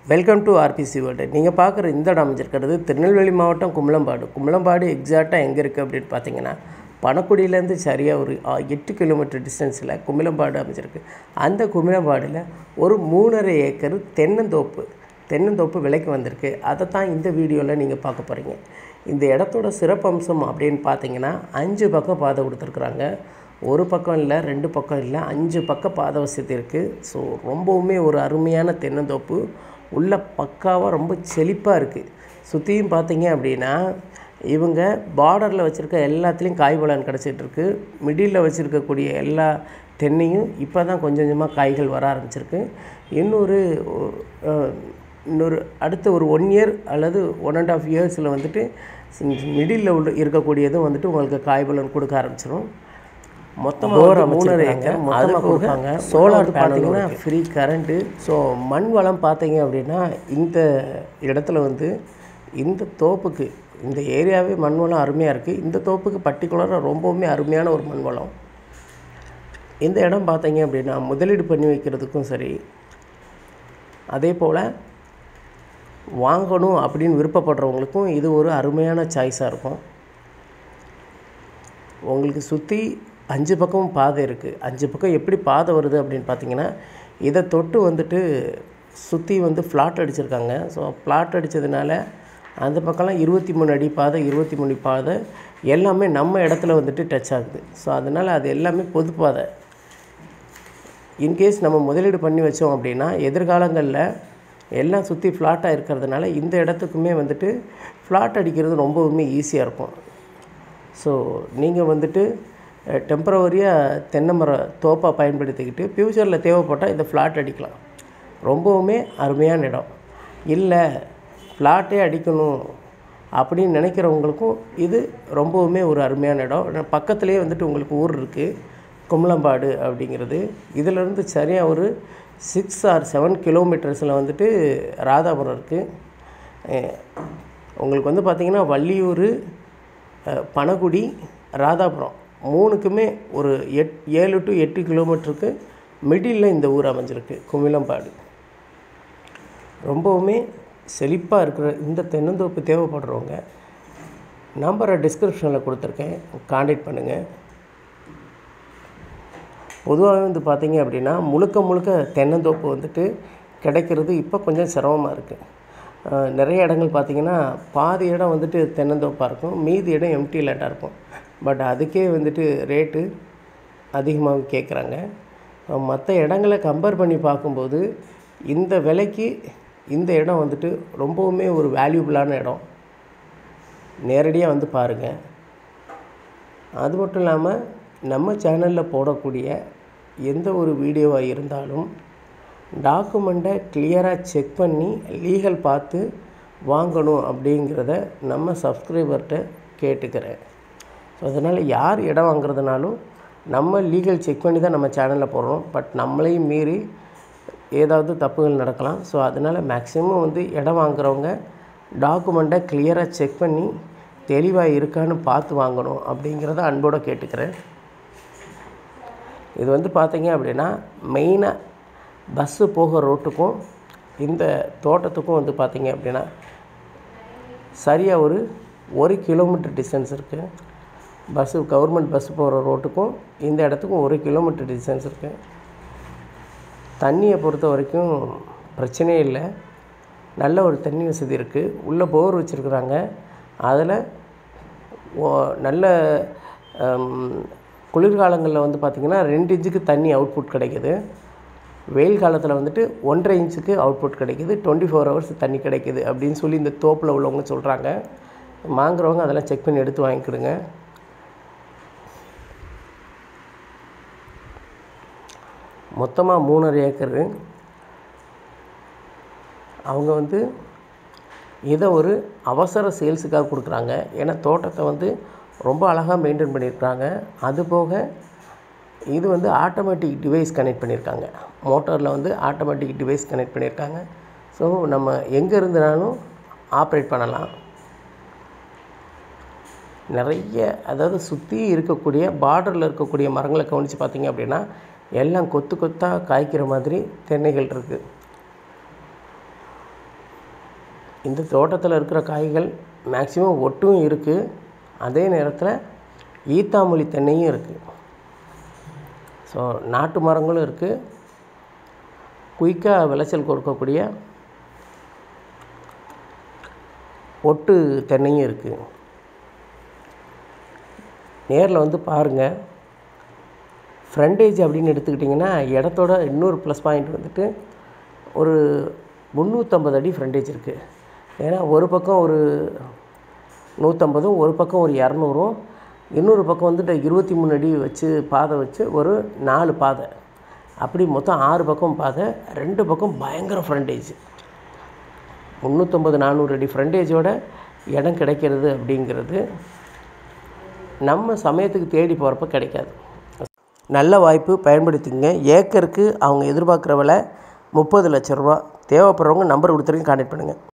welcome to RBC world நீங்கள் பார்க்குற இந்த இடம் அமைஞ்சிருக்கிறது திருநெல்வேலி மாவட்டம் கும்பலம்பாடு கும்பலம்பாடு எக்ஸாக்டாக எங்கே இருக்குது அப்படின்னு பார்த்தீங்கன்னா பணக்குடியிலேருந்து சரியாக ஒரு ஆ, எட்டு கிலோமீட்டர் டிஸ்டன்ஸில் கும்பலம்பாடு அமைஞ்சிருக்கு அந்த கும்பலம்பாடில் ஒரு மூணரை ஏக்கர் தென்னந்தோப்பு தென்னந்தோப்பு விலைக்கு வந்திருக்கு அதை தான் இந்த வீடியோவில் நீங்கள் பார்க்க போகிறீங்க இந்த இடத்தோட சிறப்பம்சம் அப்படின்னு பார்த்தீங்கன்னா அஞ்சு பக்கம் பாதை கொடுத்துருக்குறாங்க ஒரு பக்கம் இல்லை ரெண்டு பக்கம் இல்லை அஞ்சு பக்கம் பாதை வசதி இருக்குது ஸோ ரொம்பவுமே ஒரு அருமையான தென்னந்தோப்பு உள்ள பக்காவாக ரொம்ப செழிப்பாக இருக்குது சுற்றியும் பார்த்தீங்க அப்படின்னா இவங்க பார்டரில் வச்சுருக்க எல்லாத்துலேயும் காய் பலன் கிடச்சிட்டு இருக்கு மிடில் வச்சுருக்கக்கூடிய எல்லா தென்னையும் இப்போ தான் கொஞ்சம் கொஞ்சமாக காய்கள் வர ஆரம்பிச்சிருக்கு இன்னொரு அஹ், இன்னொரு அடுத்த ஒரு ஒன் இயர் அல்லது ஒன் அண்ட் ஆஃப் இயர்ஸில் வந்துட்டு மிடில் உள்ள இருக்கக்கூடியதும் வந்துட்டு உங்களுக்கு காய் பலன் கொடுக்க ஆரம்பிச்சிடும் மொத்தமாக மூணரை ஏக்கர் மொத்தமாக கொடுப்பாங்க சோலார் பார்த்தீங்கன்னா ஃப்ரீ கரண்ட்டு ஸோ மண் வளம் பார்த்தீங்க அப்படின்னா இந்த இடத்துல வந்து இந்த தோப்புக்கு இந்த ஏரியாவே மண் வளம் அருமையாக இருக்குது இந்த தோப்புக்கு பர்டிகுலராக ரொம்பவுமே அருமையான ஒரு மண் வளம் இந்த இடம் பார்த்தீங்க அப்படின்னா முதலீடு பண்ணி வைக்கிறதுக்கும் சரி அதே போல் வாங்கணும் அப்படின்னு விருப்பப்படுறவங்களுக்கும் இது ஒரு அருமையான சாய்ஸாக இருக்கும் உங்களுக்கு சுற்றி அஞ்சு பக்கமும் பாதை இருக்குது அஞ்சு பக்கம் எப்படி பாதை வருது அப்படின்னு பார்த்தீங்கன்னா இதை தொட்டு வந்துட்டு சுற்றி வந்து ஃப்ளாட் அடிச்சிருக்காங்க ஸோ ஃப்ளாட் அடித்ததுனால அந்த பக்கம்லாம் இருபத்தி மூணு அடி பாதை இருபத்தி மூணு பாதை எல்லாமே நம்ம இடத்துல வந்துட்டு டச் ஆகுது ஸோ அதனால் அது எல்லாமே பொது பாதை இன்கேஸ் நம்ம முதலீடு பண்ணி வச்சோம் அப்படின்னா எதிர்காலங்களில் எல்லாம் சுற்றி ஃப்ளாட்டாக இருக்கிறதுனால இந்த இடத்துக்குமே வந்துட்டு ஃப்ளாட் அடிக்கிறது ரொம்பவுமே ஈஸியாக இருக்கும் ஸோ நீங்கள் வந்துட்டு டெம்பரவரியாக தென்னை மர தோப்பாக பயன்படுத்திக்கிட்டு ஃப்யூச்சரில் தேவைப்பட்டால் இந்த ஃப்ளாட் அடிக்கலாம் ரொம்பவுமே அருமையான இடம் இல்லை ஃப்ளாட்டே அடிக்கணும் அப்படின்னு நினைக்கிறவங்களுக்கும் இது ரொம்பவுமே ஒரு அருமையான இடம் பக்கத்துலேயே வந்துட்டு உங்களுக்கு ஊர் இருக்குது கும்பலம்பாடு அப்படிங்கிறது இதிலேருந்து சரியாக ஒரு சிக்ஸ் ஆர் செவன் கிலோமீட்டர்ஸில் வந்துட்டு ராதாபுரம் இருக்குது உங்களுக்கு வந்து பார்த்திங்கன்னா வள்ளியூர் அஹ், பனகுடி ராதாபுரம் மூணுக்குமே ஒரு எட் ஏழு டு எட்டு கிலோமீட்டருக்கு மிடில் இந்த ஊர் அமைஞ்சிருக்கு குமிளம்பாடு ரொம்பவுமே செழிப்பாக இருக்கிற இந்த தென்னந்தோப்பு தேவைப்படுறவங்க நம்பரை டிஸ்கிரிப்ஷனில் கொடுத்துருக்கேன் காண்டாக்ட் பண்ணுங்கள் பொதுவாகவே வந்து பார்த்தீங்க அப்படின்னா முழுக்க முழுக்க தென்னந்தோப்பு வந்துட்டு கிடைக்கிறது இப்போ கொஞ்சம் சிரமமாக இருக்குது நிறைய இடங்கள் பார்த்தீங்கன்னா பாதி இடம் வந்துட்டு தென்னந்தோப்பாக இருக்கும் மீதி இடம் எம்டி லேட்டாக இருக்கும் பட் அதுக்கே வந்துட்டு ரேட்டு அதிகமாக கேட்குறாங்க மற்ற இடங்களை கம்பேர் பண்ணி பார்க்கும்போது இந்த விலைக்கு இந்த இடம் வந்துட்டு ரொம்பவுமே ஒரு வேல்யூபிளான இடம் நேரடியாக வந்து பாருங்கள் அது மட்டும் இல்லாமல் நம்ம சேனலில் போடக்கூடிய எந்த ஒரு வீடியோவாக இருந்தாலும் டாக்குமெண்ட்டை கிளியராக செக் பண்ணி லீகல் பார்த்து வாங்கணும் அப்படிங்கிறத நம்ம சப்ஸ்கிரைபர்கிட்ட கேட்டுக்கிறேன் ஸோ அதனால் யார் இடம் வாங்குறதுனாலும் நம்ம லீகல் செக் பண்ணி தான் நம்ம சேனலில் போடுறோம் பட் நம்மளையும் மீறி ஏதாவது தப்புகள் நடக்கலாம் ஸோ அதனால் மேக்ஸிமம் வந்து இடம் வாங்குறவங்க டாக்குமெண்ட்டை கிளியராக செக் பண்ணி தெளிவாக இருக்கான்னு பார்த்து வாங்கணும் அப்படிங்கிறத அன்போடு கேட்டுக்கிறேன் இது வந்து பார்த்தீங்க அப்படின்னா மெயினாக பஸ்ஸு போகிற ரோட்டுக்கும் இந்த தோட்டத்துக்கும் வந்து பார்த்தீங்க அப்படின்னா சரியாக ஒரு ஒரு கிலோமீட்டர் டிஸ்டன்ஸ் இருக்குது பஸ்ஸு கவர்மெண்ட் பஸ் போகிற ரோட்டுக்கும் இந்த இடத்துக்கும் ஒரு கிலோமீட்டர் டிஸ்டன்ஸ் இருக்குது தண்ணியை பொறுத்த வரைக்கும் பிரச்சனையே இல்லை நல்ல ஒரு தண்ணி வசதி இருக்குது உள்ளே போர் வச்சுருக்குறாங்க அதில் ஓ- நல்ல ஹம், குளிர்காலங்களில் வந்து பார்த்திங்கன்னா ரெண்டு இன்ச்சுக்கு தண்ணி அவுட்புட் கிடைக்குது வெயில் காலத்தில் வந்துட்டு ஒன்றரை இன்ச்சுக்கு அவுட்புட் கிடைக்குது டுவெண்ட்டி ஃபோர் ஹவர்ஸ் தண்ணி கிடைக்குது அப்படின்னு சொல்லி இந்த தோப்பில் உள்ளவங்க சொல்கிறாங்க வாங்குறவங்க அதெல்லாம் செக் பண்ணி எடுத்து வாங்கிக்கிடுங்க மொத்தமாக மூணரை ஏக்கரு அவங்க வந்து இதை ஒரு அவசர சேல்ஸுக்காக கொடுக்குறாங்க ஏன்னா தோட்டத்தை வந்து ரொம்ப அழகாக மெயின்டைன் பண்ணியிருக்காங்க அது போக இது வந்து ஆட்டோமேட்டிக் டிவைஸ் கனெக்ட் பண்ணியிருக்காங்க மோட்டாரில் வந்து ஆட்டோமேட்டிக் டிவைஸ் கனெக்ட் பண்ணியிருக்காங்க ஸோ நம்ம எங்கே இருந்தனாலும் ஆப்ரேட் பண்ணலாம் நிறைய அதாவது சுற்றி இருக்கக்கூடிய பார்டரில் இருக்கக்கூடிய மரங்களை கவனித்து பார்த்தீங்க அப்படின்னா எல்லாம் கொத்து கொத்தாக காய்க்கிற மாதிரி தென்னைகள் இருக்குது இந்த தோட்டத்தில் இருக்கிற காய்கள் மேக்ஸிமம் ஒட்டும் இருக்குது அதே நேரத்தில் ஈத்தாமொழி தென்னையும் இருக்குது ஸோ நாட்டு மரங்களும் இருக்குது குயிக்காக விளைச்சல் கொடுக்கக்கூடிய ஒட்டு தென்னையும் இருக்குது நேரில் வந்து பாருங்கள் ஃப்ரண்டேஜ் அப்படின்னு எடுத்துக்கிட்டிங்கன்னா இடத்தோட இன்னொரு ப்ளஸ் பாயிண்ட் வந்துட்டு ஒரு முந்நூற்றம்பது அடி ஃப்ரண்டேஜ் இருக்குது ஏன்னா ஒரு பக்கம் ஒரு நூற்றம்பதும் ஒரு பக்கம் ஒரு இரநூறும் இன்னொரு பக்கம் வந்துட்டு இருபத்தி மூணு அடி வச்சு பாதை வச்சு ஒரு நாலு பாதை அப்படி மொத்தம் ஆறு பக்கம் பாதை ரெண்டு பக்கம் பயங்கர ஃப்ரண்டேஜ் முந்நூற்றம்பது நானூறு அடி ஃப்ரண்டேஜோட இடம் கிடைக்கிறது அப்படிங்கிறது நம்ம சமயத்துக்கு தேடி போகிறப்ப கிடைக்காது நல்ல வாய்ப்பு பயன்படுத்திங்க ஏக்கருக்கு அவங்க எதிர்பார்க்குற விலை முப்பது லட்ச ரூபா தேவைப்படுறவங்க நம்பர் கொடுத்துருங்க கான்டாக்ட் பண்ணுங்கள்